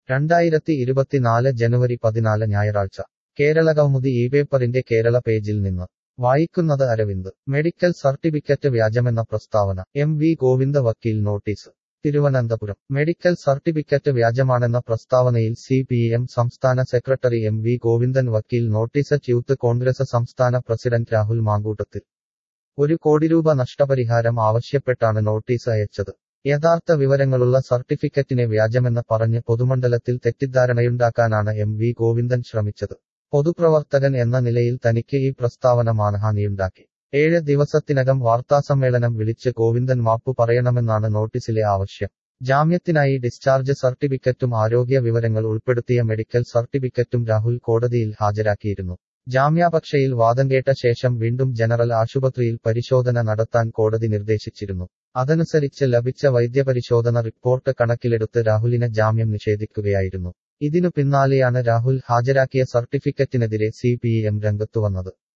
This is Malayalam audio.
രണ്ടായിരത്തി ഇരുപത്തിനാല് ജനുവരി പതിനാല് ഞായറാഴ്ച കേരളകൗമുദി ഈ പേപ്പറിന്റെ കേരള പേജിൽ നിന്ന് വായിക്കുന്നത് അരവിന്ദ് മെഡിക്കൽ സർട്ടിഫിക്കറ്റ് വ്യാജമെന്ന പ്രസ്താവന എം വി ഗോവിന്ദ വക്കീൽ നോട്ടീസ് തിരുവനന്തപുരം മെഡിക്കൽ സർട്ടിഫിക്കറ്റ് വ്യാജമാണെന്ന പ്രസ്താവനയിൽ സി പി എം സംസ്ഥാന സെക്രട്ടറി എം വി ഗോവിന്ദൻ വക്കീൽ നോട്ടീസ് യൂത്ത് കോൺഗ്രസ് സംസ്ഥാന പ്രസിഡന്റ് രാഹുൽ മാങ്കൂട്ടത്തിൽ ഒരു കോടി രൂപ നഷ്ടപരിഹാരം ആവശ്യപ്പെട്ടാണ് നോട്ടീസ് അയച്ചത് യഥാർത്ഥ വിവരങ്ങളുള്ള സർട്ടിഫിക്കറ്റിനെ വ്യാജമെന്ന് പറഞ്ഞ് പൊതുമണ്ഡലത്തിൽ തെറ്റിദ്ധാരണയുണ്ടാക്കാനാണ് എം വി ഗോവിന്ദൻ ശ്രമിച്ചത് പൊതുപ്രവർത്തകൻ എന്ന നിലയിൽ തനിക്ക് ഈ പ്രസ്താവന മാനഹാനിയുണ്ടാക്കി ഏഴ് ദിവസത്തിനകം വാർത്താസമ്മേളനം വിളിച്ച് ഗോവിന്ദൻ മാപ്പു പറയണമെന്നാണ് നോട്ടീസിലെ ആവശ്യം ജാമ്യത്തിനായി ഡിസ്ചാർജ് സർട്ടിഫിക്കറ്റും ആരോഗ്യ വിവരങ്ങൾ ഉൾപ്പെടുത്തിയ മെഡിക്കൽ സർട്ടിഫിക്കറ്റും രാഹുൽ കോടതിയിൽ ഹാജരാക്കിയിരുന്നു ജാമ്യാപക്ഷയിൽ വാദം കേട്ട ശേഷം വീണ്ടും ജനറൽ ആശുപത്രിയിൽ പരിശോധന നടത്താൻ കോടതി നിർദ്ദേശിച്ചിരുന്നു അതനുസരിച്ച് ലഭിച്ച വൈദ്യപരിശോധന റിപ്പോർട്ട് കണക്കിലെടുത്ത് രാഹുലിന് ജാമ്യം നിഷേധിക്കുകയായിരുന്നു ഇതിനു പിന്നാലെയാണ് രാഹുൽ ഹാജരാക്കിയ സർട്ടിഫിക്കറ്റിനെതിരെ സി പി എം രംഗത്തുവന്നത്